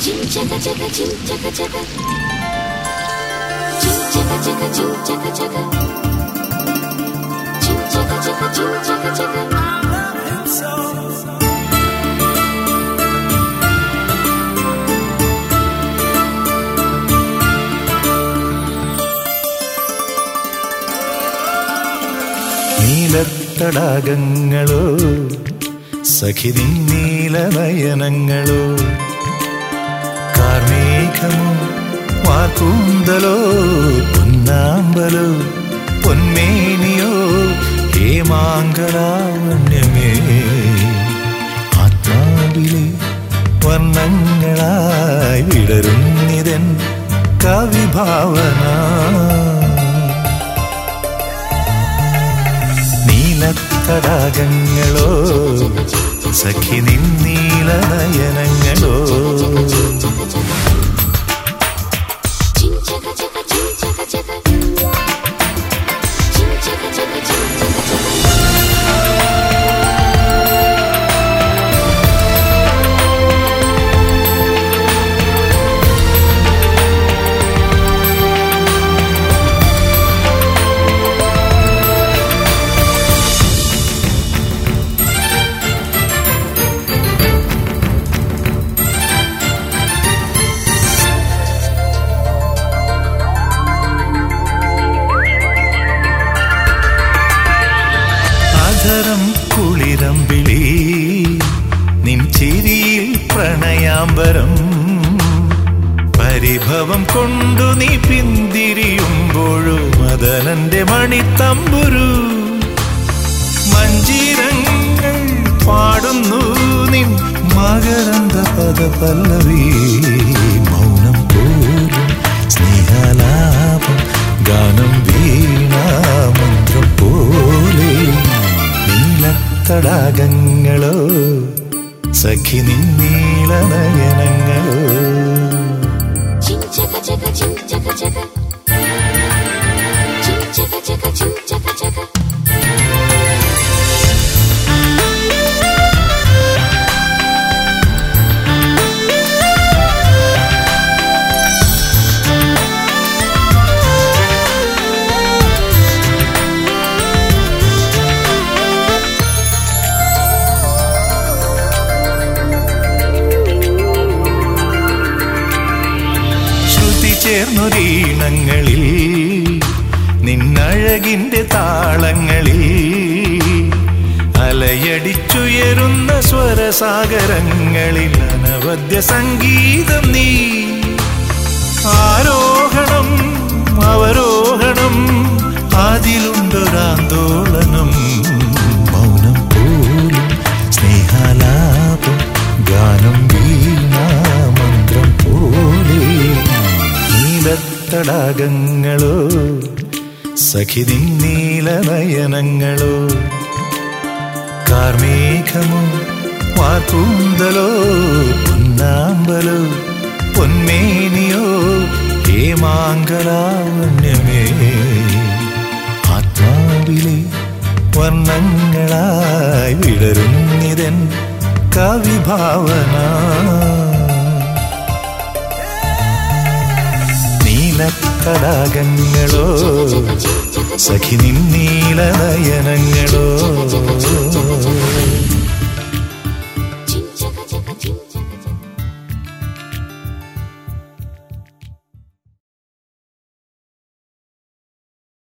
chaka chaka chim chaka chaka chim chaka chaka chim chaka chaka chim chaka chaka chim chaka chaka നീലത്തടാകങ്ങളോ സഖിതിൻ നീലനയനങ്ങളോ കാർമേഘമോ വാക്കൂന്തലോ പൊന്നാമ്പലോ പൊന്മേനിയോ ഹേമാങ്കലാവണ്യമേ ആത്മാവിലെ വർണ്ണങ്ങളായി വിടരുന്നിതൻ കവിഭാവന നീലത്തടാകങ്ങളോ സഖി നിന്നീലനയനങ്ങളോ chim chaka chaka chim chaka chaka chim chaka chaka chim chaka chaka അധരം കുളിരമ്പിളി നിൻ ചിരിയിൽ പ്രണയാംബരം പരിഭവം കൊണ്ടു നീ പിന്തിരിയുമ്പോഴും മദനന്റെ മണിത്തമ്പുരു മഞ്ജീരങ്ങൾ പാടുന്നു നിൻ മകരന്ത പദ പല്ലവി മൗനം പോലും സ്നേഹാലാപം ഗാനം വീണാമന്ത്രം പോലെ നീലത്തടാകങ്ങളോ സഖി നിന്നീലനയനങ്ങളോ chim chaka chaka chim chaka chaka chim chaka chaka chim chaka chaka ശ്രുതി ചേർന്നൊരീണങ്ങളിൽ നിന്നഴകിന്റെ താളങ്ങളിൽ അലയടിച്ചുയരുന്ന സ്വരസാഗരങ്ങളിൽ അനവദ്യ സംഗീതം നീ ആരോഹണം അവരോഹണം അതിലുണ്ടൊരാന്തോളനം മൗനം പോലും സ്നേഹാലാപം ഗാനം വീണാമന്ത്രം പോലെ നീലത്തടാകങ്ങളോ സഖിതി നീലനയനങ്ങളോ കാർമേഘമോ വാക്കൂന്തലോ പൊന്നാമ്പലോ പൊന്മേനിയോ ഹേമാങ്കലാവണ്യമേ ആത്മാവിലെ വർണ്ണങ്ങളായി വിടരുന്നിതൻ കവിഭാവന നീലത്തടാകങ്ങളോ സഖി നിന്നീലനയനങ്ങളോ